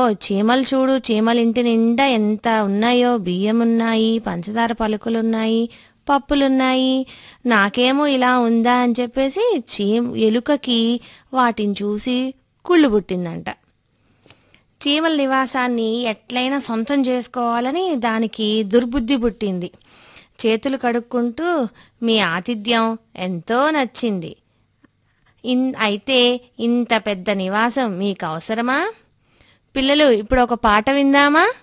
చీమలు చూడు చీమల ఇంటి నిండా ఎంత ఉన్నాయో బియ్యం ఉన్నాయి పంచదార పలుకులున్నాయి పప్పులున్నాయి నాకేమో ఇలా ఉందా అని చెప్పేసి చీ ఎలుకకి వాటిని చూసి కుళ్ళు పుట్టిందంట చీమల నివాసాన్ని ఎట్లయినా సొంతం చేసుకోవాలని దానికి దుర్బుద్ధి పుట్టింది చేతులు కడుక్కుంటూ మీ ఆతిథ్యం ఎంతో నచ్చింది ఇన్ అయితే ఇంత పెద్ద నివాసం మీకు అవసరమా పిల్లలు ఇప్పుడు ఒక పాట విందామా